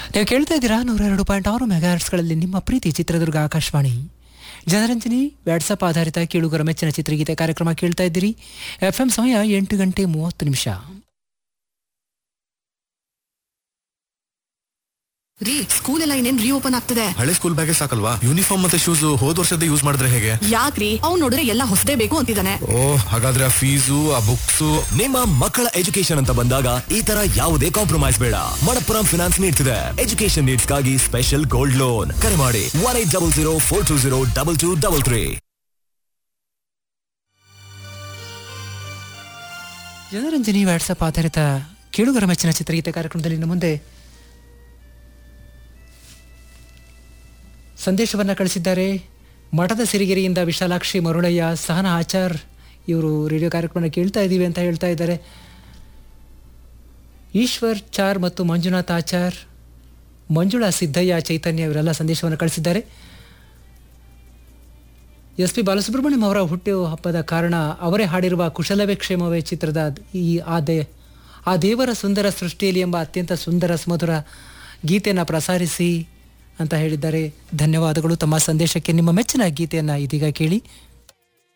ನೀವು ಕೇಳ್ತಾ ಇದ್ದೀರಾ ನೂರ ಎರಡು ಪಾಯಿಂಟ್ ಆರು ಮೆಗಾಹರ್ಟ್ಸ್ಗಳಲ್ಲಿ ನಿಮ್ಮ ಪ್ರೀತಿ ಚಿತ್ರದುರ್ಗ ಆಕಾಶವಾಣಿ ಜನರಂಜನಿ ವ್ಯಾಟ್ಸಪ್ ಆಧಾರಿತ ಕೇಳುಗರ ಮೆಚ್ಚಿನ ಚಿತ್ರಗೀತೆ ಕಾರ್ಯಕ್ರಮ ಕೇಳ್ತಾ ಇದ್ದೀರಿ ಎಫ್ ಎಂ ಸಮಯ ಎಂಟು ಗಂಟೆ ಮೂವತ್ತು ನಿಮಿಷ ರೀ ಸ್ಕೂಲ್ ಎಲ್ಲ ಇನ್ನೇನ್ ರೀಓಪನ್ ಆಗ್ತದೆ ಹಳೆ ಸ್ಕೂಲ್ ಬ್ಯಾಗೆ ಸಾಕಲ್ವಾ ಯೂನಿಫಾರ್ಮ್ ಮತ್ತೆ ಶೂಸ್ ಹೋದ್ ವರ್ಷದ ಯೂಸ್ ಮಾಡಿದ್ರೆ ಹೇಗೆ ಯಾಕ್ರಿ ಅವ್ನ್ ನೋಡಿದ್ರೆ ಎಲ್ಲ ಹೊಸದೇ ಬೇಕು ಅಂತಿದ್ದಾನೆ ಓ ಹಾಗಾದ್ರೆ ಆ ಫೀಸು ಆ ಬುಕ್ಸ್ ನಿಮ್ಮ ಮಕ್ಕಳ ಎಜುಕೇಶನ್ ಅಂತ ಬಂದಾಗ ಈ ತರ ಯಾವುದೇ ಕಾಂಪ್ರಮೈಸ್ ಬೇಡ ಮಣಪ್ಪುರಂ ಫಿನಾನ್ಸ್ ನೀಡ್ತಿದೆ ಎಜುಕೇಶನ್ ನೀಡ್ಸ್ ಗಾಗಿ ಸ್ಪೆಷಲ್ ಗೋಲ್ಡ್ ಲೋನ್ ಕರೆ ಮಾಡಿ one eight double zero four two zero double two double three Janaranjani WhatsApp ಆಧಾರಿತ ಕೇಳುಗರ ಮೆಚ್ಚಿನ ಚಿತ್ರಗೀತೆ ಕಾರ್ಯಕ್ರಮದಲ್ಲಿ ಇನ್ನು ಮುಂದೆ ಸಂದೇಶವನ್ನು ಕಳಿಸಿದ್ದಾರೆ ಮಠದ ಸಿರಿಗೆರೆಯಿಂದ ವಿಶಾಲಾಕ್ಷಿ ಮರುಳಯ್ಯ ಸಹನಾ ಆಚಾರ್ ಇವರು ರೇಡಿಯೋ ಕಾರ್ಯಕ್ರಮ ಕೇಳ್ತಾ ಇದ್ದೀವಿ ಅಂತ ಹೇಳ್ತಾ ಇದ್ದಾರೆ ಈಶ್ವರ್ ಚಾರ್ ಮತ್ತು ಮಂಜುನಾಥ್ ಆಚಾರ್ ಮಂಜುಳಾ ಸಿದ್ದಯ್ಯ ಚೈತನ್ಯ ಇವರೆಲ್ಲ ಸಂದೇಶವನ್ನು ಕಳಿಸಿದ್ದಾರೆ ಎಸ್ ಪಿ ಬಾಲಸುಬ್ರಹ್ಮಣ್ಯಂ ಅವರ ಹುಟ್ಟು ಹಬ್ಬದ ಕಾರಣ ಅವರೇ ಹಾಡಿರುವ ಕುಶಲವೇ ಕ್ಷೇಮವೇ ಚಿತ್ರದ ಈ ಆ ದೇ ಆ ದೇವರ ಸುಂದರ ಸೃಷ್ಟಿಯಲ್ಲಿ ಎಂಬ ಅತ್ಯಂತ ಸುಂದರ ಸುಮಧುರ ಗೀತೆಯನ್ನು ಪ್ರಸಾರಿಸಿ ಅಂತ ಹೇಳಿದ್ದಾರೆ ಧನ್ಯವಾದಗಳು ತಮ್ಮ ಸಂದೇಶಕ್ಕೆ ನಿಮ್ಮ ಮೆಚ್ಚಿನ ಗೀತೆಯನ್ನು ಇದೀಗ ಕೇಳಿ